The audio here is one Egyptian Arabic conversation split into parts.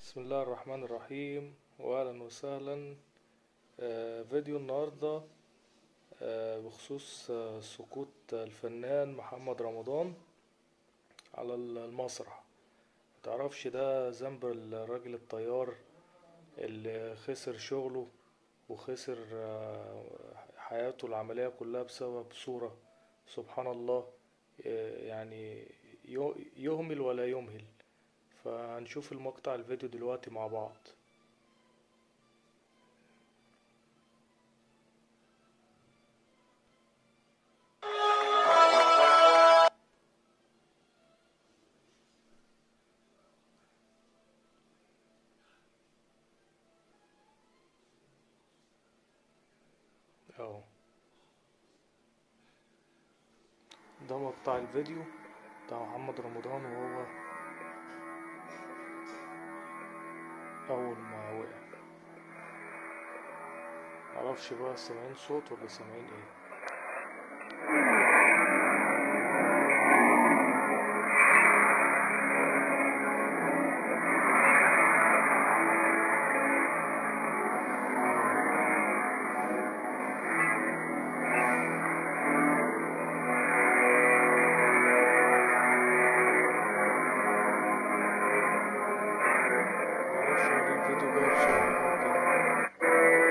بسم الله الرحمن الرحيم واهلا وسهلا آه، فيديو النهاردة آه، بخصوص آه، سقوط الفنان محمد رمضان على المسرح متعرفش ده ذنب الراجل الطيار اللي خسر شغله وخسر آه، حياته العملية كلها بسبب صورة سبحان الله آه، يعني يو- يهمل ولا يمهل فهنشوف المقطع الفيديو دلوقتي مع بعض اهو ده مقطع الفيديو بتاع محمد رمضان وهو اول ما وقع معرفش بقى سامعين صوت ولا سامعين ايه معرفش هو ليه الفيديو جاي بسرعة كده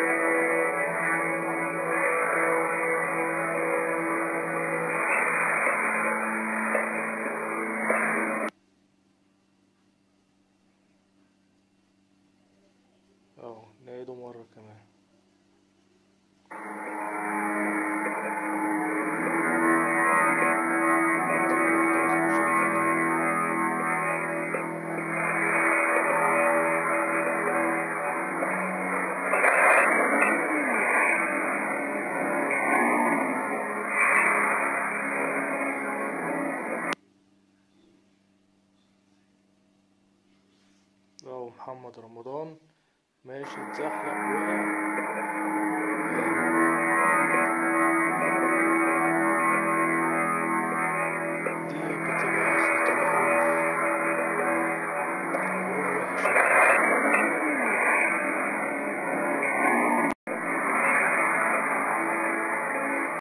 اهو نعيده مرة كمان اهو محمد رمضان ماشي اتزحلق وقع دي بتبقى